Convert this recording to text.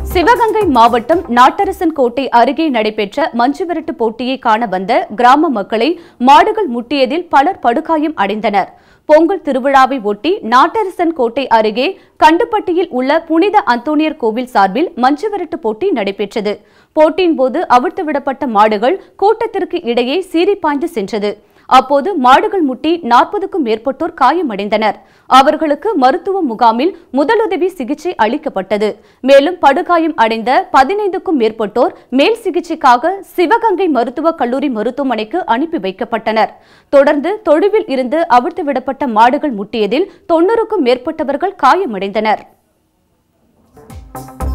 சிவகங்கை மாவட்டம் நாட்டரசன் கோட்டை அருகே நடைபெற்ற மஞ்சுவிரட்டு போட்டியை காண வந்த கிராம மக்களை மாடுகள் முட்டியதில் பலர் படுகாயம் அடைந்தனர் பொங்கல் திருவிழாவை ஒட்டி நாட்டரசன் கோட்டை அருகே கண்டுப்பட்டியில் உள்ள புனித அந்தோனியர் கோவில் சார்பில் மஞ்சுவிரட்டு போட்டி நடைபெற்றது போட்டியின் போது அவிழ்த்து விடப்பட்ட மாடுகள் கூட்டத்திற்கு இடையே சீறி பாய்ந்து சென்றது அப்போது மாடுகள் முட்டி நாற்பதுக்கும் மேற்பட்டோர் காயமடைந்தனர் அவர்களுக்கு மருத்துவ முகாமில் முதலுதவி சிகிச்சை அளிக்கப்பட்டது மேலும் படுகாயம் அடைந்த பதினைந்துக்கும் மேற்பட்டோர் மேல் சிகிச்சைக்காக சிவகங்கை மருத்துவக் கல்லூரி மருத்துவமனைக்கு அனுப்பி வைக்கப்பட்டனர் தொடர்ந்து தொழுவில் இருந்து அவிழ்த்து விடப்பட்ட மாடுகள் முட்டியதில் தொன்னூறுக்கும் மேற்பட்டவர்கள் காயமடைந்தனர்